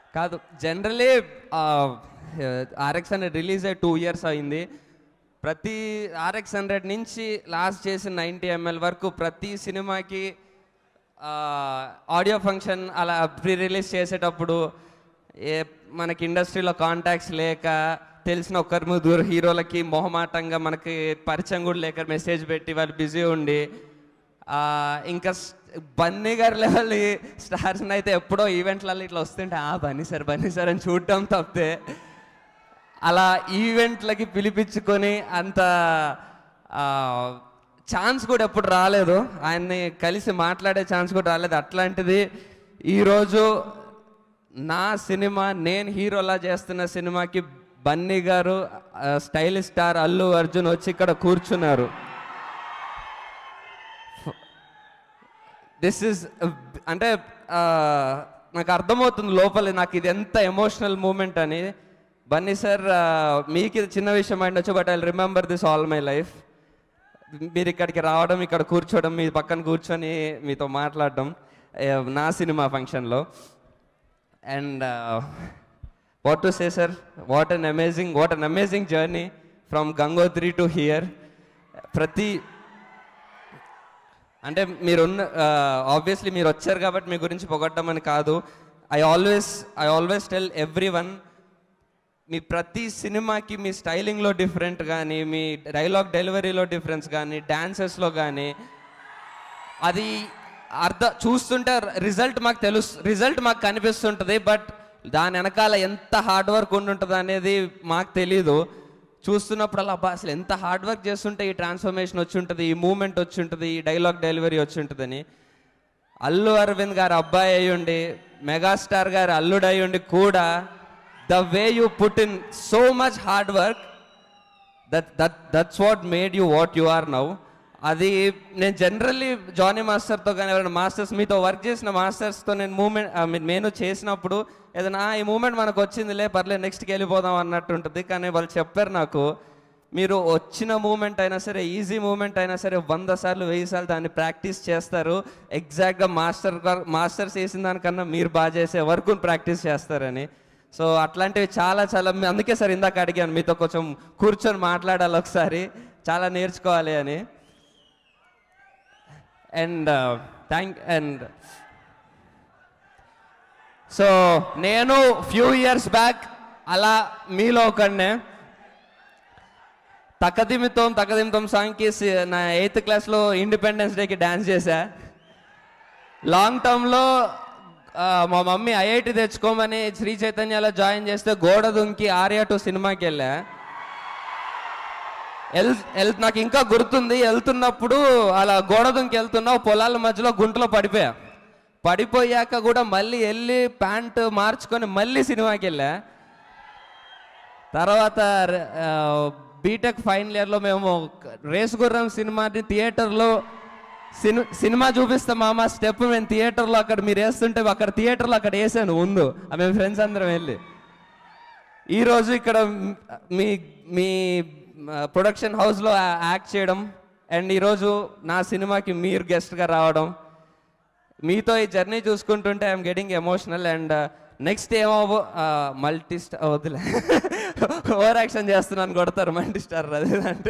కాదు generally RX hundred release అయ్యి two years అయింది ప్రతి ఆర్ఎక్స్ హండ్రెడ్ నుంచి లాస్ట్ చేసిన నైంటీ ఎంఎల్ వరకు ప్రతి సినిమాకి ఆడియో ఫంక్షన్ అలా ప్రీ రిలీజ్ చేసేటప్పుడు ఏ మనకి ఇండస్ట్రీలో కాంటాక్ట్స్ లేక తెలిసిన ఒక్కరి ముగ్గురు హీరోలకి మొహమాటంగా మనకి పరిచయం కూడా లేక మెసేజ్ పెట్టి వాళ్ళు బిజీ ఉండి ఆ, ఇంకా స్- బన్నీ గారి లెవెల్ స్టార్స్ అయితే ఎప్పుడో ఈవెంట్లలో ఇట్లా వస్తుంటే ఆ బన్నీ సార్ బన్నీ సార్ అని చూడటం తప్పితే అలా ఈవెంట్లకి పిలిపించుకొని అంత ఛాన్స్ కూడా ఎప్పుడు రాలేదు ఆయన్ని కలిసి మాట్లాడే ఛాన్స్ కూడా రాలేదు అట్లాంటిది ఈరోజు నా సినిమా నేను హీరోలా చేస్తున్న సినిమాకి బన్నీ గారు స్టైలిష్ స్టార్ అల్లు అర్జున్ వచ్చి ఇక్కడ కూర్చున్నారు దిస్ ఇస్ అంటే ఆ, నాకు అర్థమవుతుంది లోపల నాకు ఇది ఎంత ఎమోషనల్ మూమెంట్ అని బన్నీ సార్ మీకు ఇది చిన్న విషయం అయిండొచ్చు but I remember this all my life మీరు ఇక్కడికి రావడం ఇక్కడ కూర్చోవడం మీ పక్కన కూర్చొని మీతో మాట్లాడడం ఏ, నా సినిమా ఫంక్షన్లో and what to say sir what an amazing what an amazing journey from Gangotri to here ప్రతి అంటే మీరున్న ఆబ్వియస్లీ మీరు వచ్చారు కాబట్టి మీ గురించి పొగడ్డం అని కాదు I always I always tell everyone మీ ప్రతి సినిమాకి మీ స్టైలింగ్లో డిఫరెంట్ కానీ మీ డైలాగ్ డెలివరీలో డిఫరెన్స్ కానీ డాన్సెస్లో కానీ అది అర్థ చూస్తుంటే రిజల్ట్ మాకు తెలుసు రిజల్ట్ మాకు కనిపిస్తుంటుంది బట్ దాని వెనకాల ఎంత హార్డ్ వర్క్ ఉండుంటుంది అనేది మాకు తెలీదు చూస్తున్నప్పుడు అలా అబ్బా అసలు ఎంత హార్డ్ వర్క్ చేస్తుంటే ఈ ట్రాన్స్ఫర్మేషన్ వచ్చి ఉంటుంది ఈ మూమెంట్ వచ్చి ఉంటుంది ఈ డైలాగ్ డెలివరీ వచ్చి ఉంటుందని అల్లు అరవింద్ గారు అబ్బాయి అయ్యుండి మెగాస్టార్ గారు అల్లుడు అయ్యుండి కూడా the way you put in so much hard work that that that's what made you what you are now అది నేను జనరల్లీ జానీ మాస్టర్తో కానీ ఎవరైనా మాస్టర్స్ మీతో వర్క్ చేసిన మాస్టర్స్తో నేను మూమెంట్ ఐ మీన్ నేను చేసినప్పుడు ఏదైనా "ఆ, ఈ మూమెంట్ మనకు వచ్చిందిలే పర్లేదు నెక్స్ట్కి వెళ్ళిపోదాం అన్నట్టు ఉంటుంది కానీ వాళ్ళు చెప్పారు నాకు మీరు వచ్చిన మూమెంట్ అయినా సరే ఈజీ మూమెంట్ అయినా సరే వంద సార్లు వెయ్యి సార్లు దాన్ని ప్రాక్టీస్ చేస్తారు ఎగ్జాక్ట్గా మాస్టర్ మాస్టర్స్ చేసిన దానికన్నా మీరు బాగా చేసే వరకు ప్రాక్టీస్ చేస్తారని సో అట్లాంటివి చాలా చాలా మీ- అందుకే సార్ ఇందాక అడిగాను మీతో కొంచెం కూర్చొని మాట్లాడాలి ఒకసారి చాలా నేర్చుకోవాలి అని అండ్ థ్యాంక్ అండ్ సో నేను ఫ్యూ ఇయర్స్ బ్యాక్ అలా మీలో ఒకడినే తక్కదిమితం తక్కదిమితం సాంగ్కి సి- నా ఎయిత్ క్లాస్లో ఇండిపెండెన్స్ డేకి డ్యాన్స్ చేశా లాంగ్ టర్మ్లో మా మమ్మీ ఐఐటి తెచ్చుకోమని శ్రీ చైతన్యలో జాయిన్ చేస్తే గోడ దుంకి ఆర్యా టూ సినిమాకి వెళ్ళా వెల్ వెల్ నాకు ఇంకా గుర్తుంది వెళ్తున్నప్పుడు అలా గోడ దుంకి వెళ్తున్నా పొలాల మధ్యలో గుంటలో పడిపోయా పడిపోయాక కూడా మళ్ళీ వెళ్ళి ప్యాంట్ మార్చుకొని మళ్ళీ సినిమాకి వెళ్ళా తర్వాత బీటెక్ ఫైనల్ ఇయర్లో మేము రేసు గుర్రం సినిమాని థియేటర్లో సిని సినిమా చూపిస్తాం మామ స్టెప్ మేము థియేటర్లో అక్కడ మీరు వేస్తుంటే అక్కడ థియేటర్లో అక్కడ వేసాను ముందు ఆ మేము ఫ్రెండ్స్ అందరం వెళ్ళి ఈరోజు ఇక్కడ మ్- మీ మీ ప్రొడక్షన్ హౌస్లో యాక్ట్ చేయడం అండ్ ఈరోజు నా సినిమాకి మీరు గెస్ట్గా రావడం మీతో ఈ జర్నీ చూసుకుంటుంటే I'm getting emotional and next ఏమో మల్టీ స్టార్ వదిలే ఓవర్ యాక్షన్ చేస్తున్నాను కొడతారు మల్టీ స్టార్ అది అంటే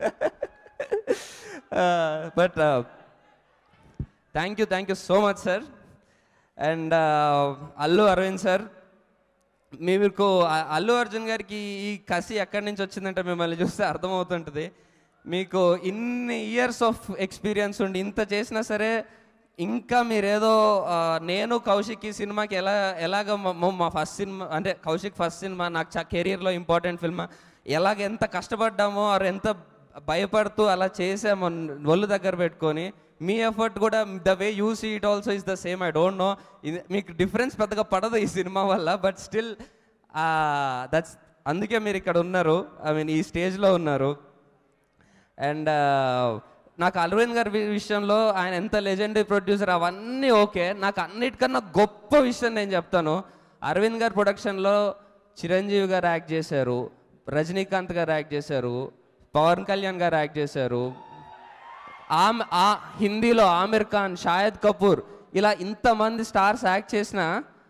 but thank you thank you so much sir and Allu Aravind sir మీకు అ- అల్లు అర్జున్ గారికి ఈ కసి ఎక్కడి నుంచి వచ్చిందంటే మిమ్మల్ని చూస్తే అర్థమవుతుంటుంది మీకు ఇన్ని ఇయర్స్ ఆఫ్ ఎక్స్పీరియన్స్ ఉండి ఇంత చేసినా సరే ఇంకా మీరేదో ఆ, నేను కౌశిక్ ఈ సినిమాకి ఎలా ఎలాగ మ- మ- మా ఫస్ట్ సినిమా అంటే కౌశిక్ ఫస్ట్ సినిమా నాకు చా కెరియర్లో ఇంపార్టెంట్ ఫిల్మ్ ఎలాగ ఎంత కష్టపడ్డామో ఆర్ ఎంత భయపడుతూ అలా చేసామో ఒళ్ళు దగ్గర పెట్టుకొని మీ ఎఫర్ట్ కూడా the way you see it also is the same I don't know ఇది మీకు డిఫరెన్స్ పెద్దగా పడదు ఈ సినిమా వల్ల బట్ స్టిల్ దట్స్ అందుకే మీరు ఇక్కడ ఉన్నారు ఐ మీన్ ఈ స్టేజ్లో ఉన్నారు అండ్ నాకు అరవింద్ గారి వి- విషయంలో ఆయన ఎంత లెజెండరీ ప్రొడ్యూసర్ అవన్నీ ఓకే నాకు అన్నిటికన్నా గొప్ప విషయం నేను చెప్తాను అరవింద్ గారి ప్రొడక్షన్లో చిరంజీవి గారు యాక్ట్ చేశారు రజనీకాంత్ గారు యాక్ట్ చేశారు పవన్ కళ్యాణ్ గారు యాక్ట్ చేశారు ఆమ్ ఆ హిందీలో ఆమిర్ ఖాన్ షాయద్ కపూర్ ఇలా ఇంతమంది స్టార్స్ యాక్ట్ చేసిన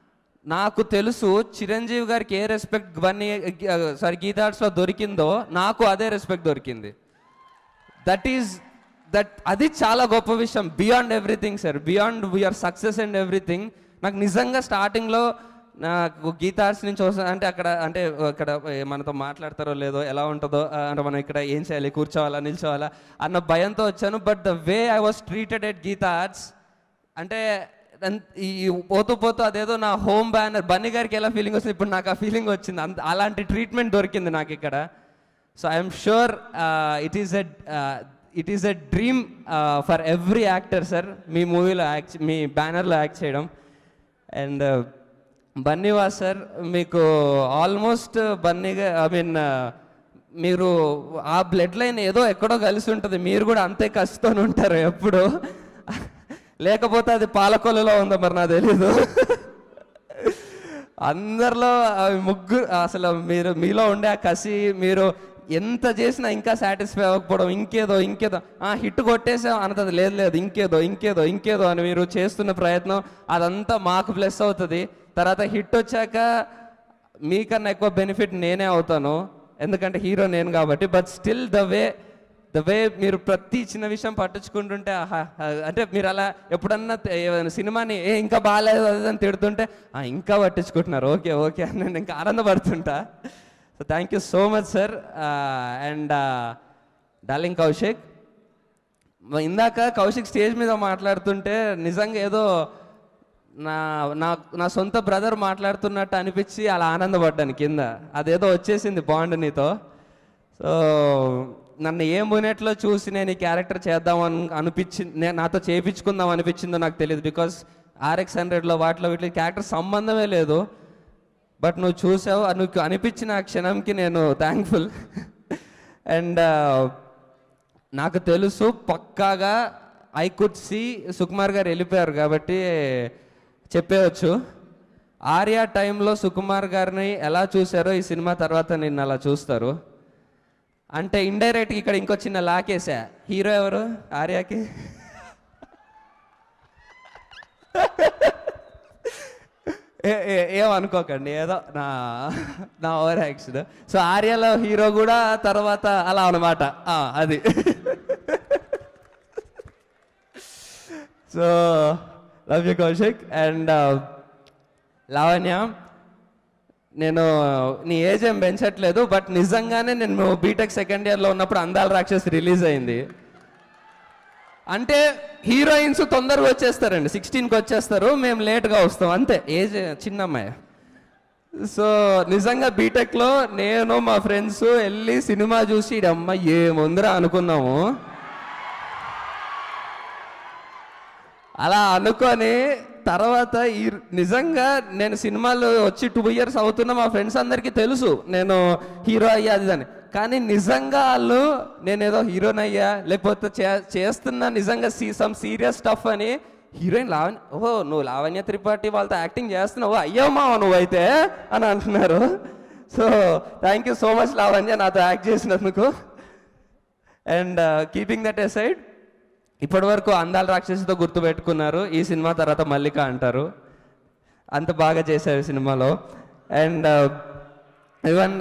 నాకు తెలుసు చిరంజీవి గారికి ఏ రెస్పెక్ట్ బన్నీ సారీ గీతార్ట్స్లో దొరికిందో నాకు అదే రెస్పెక్ట్ దొరికింది దట్ ఈజ్ దట్ అది చాలా గొప్ప విషయం beyond everything sir beyond we are success and everything నాకు నిజంగా స్టార్టింగ్లో నాకు గీతార్ట్స్ నుంచి వస్తా అంటే అక్కడ అంటే అక్కడ మనతో మాట్లాడతారో లేదో ఎలా ఉంటుందో ఆ, అంటే మనం ఇక్కడ ఏం చేయాలి కూర్చోవాలా నిల్చోవాలా అన్న భయంతో వచ్చాను but the way I was treated at Geetha Arts అంటే అన్- ఈ ఈ పోతూ పోతూ అదేదో నా హోమ్ బ్యానర్ బన్నీ గారికి ఎలా ఫీలింగ్ వస్తుంది ఇప్పుడు నాకు ఆ ఫీలింగ్ వచ్చింది అంత అలాంటి ట్రీట్మెంట్ దొరికింది నాకు ఇక్కడ so I'm sure it is a it is a dream for every actor sir మీ మూవీలో యాక్ట్ మీ బ్యానర్లో యాక్ట్ చేయడం అండ్ బన్నీవా సార్ మీకు ఆల్మోస్ట్ బన్నీగా ఐ మీన్ మీరు ఆ బ్లడ్ లైన్ ఏదో ఎక్కడో కలిసి ఉంటుంది మీరు కూడా అంతే కష్టతో ఉంటారు ఎప్పుడు లేకపోతే అది పాలకొల్లులో ఉందో మరి నాకు తెలీదు అందరిలో అవి ముగ్గురు అసలు మీరు మీలో ఉండే ఆ కసి మీరు ఎంత చేసినా ఇంకా సాటిస్ఫై అవ్వకపోవడం ఇంకేదో ఇంకేదో ఆ హిట్ కొట్టేసాం అన్నది లేదు లేదు ఇంకేదో ఇంకేదో ఇంకేదో అని మీరు చేస్తున్న ప్రయత్నం అదంతా మాకు ప్లస్ అవుతుంది తర్వాత హిట్ వచ్చాక మీకన్నా ఎక్కువ బెనిఫిట్ నేనే అవుతాను ఎందుకంటే హీరో నేను కాబట్టి but still the way the way మీరు ప్రతి చిన్న విషయం పట్టించుకుంటుంటే ఆహా, ఆ, అంటే మీరు అలా ఎప్పుడన్నా తే- ఏదైనా సినిమాని ఏ ఇంకా బాగాలేదు అది ఇది" అని తిడుతుంటే "ఆ, ఇంకా పట్టించుకుంటున్నారు ఓకే ఓకే అని నేను ఇంకా ఆనందపడుతుంటా so thank you so much sir and darling Kaushik మ- ఇందాక కౌశిక్ స్టేజ్ మీద మాట్లాడుతుంటే నిజంగా ఏదో నా నా నా సొంత బ్రదర్ మాట్లాడుతున్నట్టు అనిపించి అలా ఆనందపడ్డాను కింద అదేదో వచ్చేసింది బాండ్ నీతో సో నన్ను ఏ మునెట్లో చూసి నేను ఈ క్యారెక్టర్ చేద్దామని అనిపించింది నేను నాతో చేయించుకుందాం అనిపించిందో నాకు తెలియదు బికాస్ ఆర్ఎక్స్ హండ్రెడ్లో వాటిలో వీటిలో క్యారెక్టర్ సంబంధమే లేదు బట్ నువ్వు చూసావు ఆ నువ్వు అనిపించిన ఆ క్షణంకి నేను థ్యాంక్ఫుల్ అండ్ నాకు తెలుసు పక్కాగా ఐ కుడ్ సి సుకుమార్ గారు వెళ్ళిపోయారు కాబట్టి చెప్పేయచ్చు ఆర్య టైంలో సుకుమార్ గారిని ఎలా చూశారో ఈ సినిమా తర్వాత నిన్ను అలా చూస్తారు అంటే ఇండైరెక్ట్ ఇక్కడ ఇంకో చిన్న లాకేసా హీరో ఎవరు ఆర్యాకి ఏ- ఏ- ఏమనుకోకండి ఏదో నా నా ఓవర్ యాక్షన్ సో ఆర్యలో హీరో కూడా తర్వాత అలా అనమాట ఆ, అది so love you Kaushik and Lavanya నేను నీ ఏజ్ ఏం పెంచట్లేదు బట్ నిజంగానే నేను బీటెక్ సెకండ్ ఇయర్లో ఉన్నప్పుడు అందాల రాక్షస్ రిలీజ్ అయింది అంటే హీరోయిన్స్ తొందరగా వచ్చేస్తారండి సిక్స్టీన్కి వచ్చేస్తారు మేము లేట్గా వస్తాం అంతే ఏజ్ చిన్న అమ్మాయి సో నిజంగా బీటెక్లో నేను మా ఫ్రెండ్స్ వెళ్ళి సినిమా చూసి "ఈడ అమ్మ ఏముందిరా అనుకున్నాము అలా అనుకొని తర్వాత ఈ నిజంగా నేను సినిమాలు వచ్చి టూ ఇయర్స్ అవుతున్నా మా ఫ్రెండ్స్ అందరికీ తెలుసు నేను హీరో అయ్యా అది అని కానీ నిజంగా వాళ్ళు నేను ఏదో హీరోని అయ్యా లేకపోతే చే- చేస్తున్నా నిజంగా సీ సమ్ సీరియస్ స్టఫ్ అని హీరోయిన్ లావణ్య ఓహో నువ్వు లావణ్య త్రిపాఠి వాళ్ళతో యాక్టింగ్ చేస్తున్నావు అయ్యో మావ నువ్వైతే అని అంటున్నారు so thank you so much Lavanya నాతో యాక్ట్ చేసినందుకు అండ్ కీపింగ్ దట్ సైడ్ ఇప్పటి వరకు అందాల రాక్షసితో గుర్తుపెట్టుకున్నారు ఈ సినిమా తర్వాత మల్లిక అంటారు అంత బాగా చేశారు ఈ సినిమాలో అండ్ ఈవెన్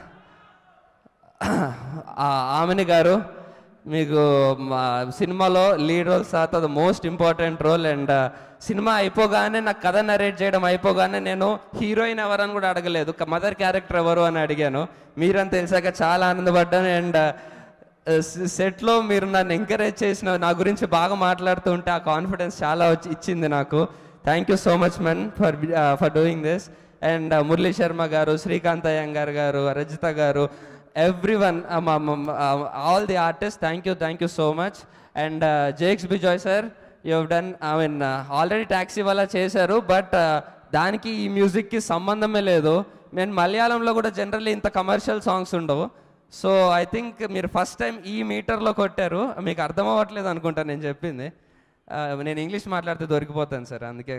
ఆమెని గారు మీకు మా సినిమాలో లీడ్ రోల్ సాత్ అది most important role and cinema అయిపోగానే నాకు కథ నరేట్ చేయడం అయిపోగానే నేను హీరోయిన్ ఎవరని కూడా అడగలేదు మదర్ క్యారెక్టర్ ఎవరు అని అడిగాను మీరని తెలిసాక చాలా ఆనందపడ్డాను అండ్ సెట్లో మీరు నన్ను ఎంకరేజ్ చేసిన నా గురించి బాగా మాట్లాడుతూ ఉంటే ఆ కాన్ఫిడెన్స్ చాలా వచ్చి ఇచ్చింది నాకు thank you so much men for for doing this and Murali Sharma garu Srikanth Iyengar garu Rajitha garu everyone all the artist thank you thank you so much and Jakes Bejoy sir you have done I mean already taxi వల్ల చేశారు but దానికి ఈ మ్యూజిక్కి సంబంధమే లేదు నేను మలయాళంలో కూడా జనరల్లీ ఇంత కమర్షియల్ సాంగ్స్ ఉండవు సో ఐ థింక్ మీరు ఫస్ట్ టైం ఈ మీటర్లో కొట్టారు మీకు అర్థం అవ్వట్లేదు అనుకుంటా నేను చెప్పింది ఆ, నేను ఇంగ్లీష్ మాట్లాడితే దొరికిపోతాను సార్ అందుకే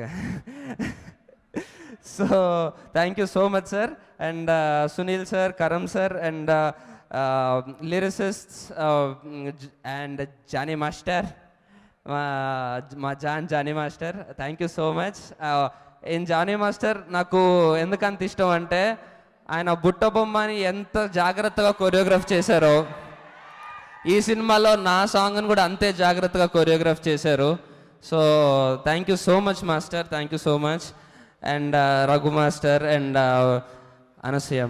so thank you so much sir and Sunil sir Karam sir and lyricist and Johnny master మా మా John Johnny master thank you so much ఏం జానీ మాస్టర్ నాకు ఎందుకంత ఇష్టం అంటే ఆయన బుట్ట బొమ్మని ఎంత జాగ్రత్తగా కొరియోగ్రాఫ్ చేశారో ఈ సినిమాలో నా సాంగ్ని కూడా అంతే జాగ్రత్తగా కొరియోగ్రాఫ్ చేశారు so thank you so much master thank you so much and Raghu master and Anasuya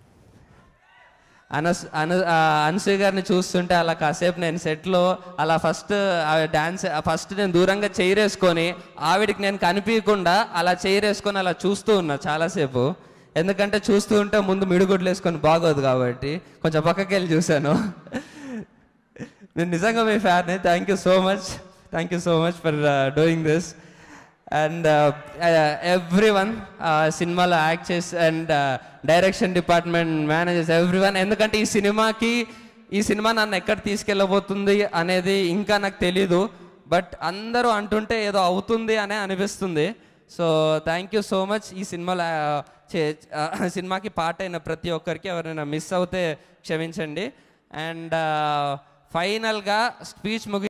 అనస్ అను ఆ, అనసూయ గారిని చూస్తుంటే అలా కాసేపు నేను సెట్లో అలా ఫస్ట్ డ్యాన్స్ ఫస్ట్ నేను దూరంగా చైరేసుకొని ఆవిడికి నేను కనిపించకుండా అలా చైరేసుకొని అలా చూస్తూ ఉన్నా చాలాసేపు ఎందుకంటే చూస్తూ ఉంటే ముందు మిడుగుడ్లు వేసుకొని బాగోదు కాబట్టి కొంచెం పక్కకి వెళ్ళి చూశాను నేను నిజంగా మీ fan thank you so much thank you so much for doing this and everyone సినిమాలో యాక్ట్ చేసి and direction department managers everyone ఎందుకంటే ఈ సినిమాకి ఈ సినిమా నన్ను ఎక్కడ తీసుకెళ్ళబోతుంది అనేది ఇంకా నాకు తెలీదు బట్ అందరూ అంటుంటే ఏదో అవుతుంది అనే అనిపిస్తుంది so thank you so much ఈ సినిమాలో ఆ, చే- ఆ, సినిమాకి పాట అయిన ప్రతి ఒక్కరికి ఎవరైనా మిస్ అవుతే క్షమించండి అండ్ ఫైనల్గా స్పీచ్ ముగి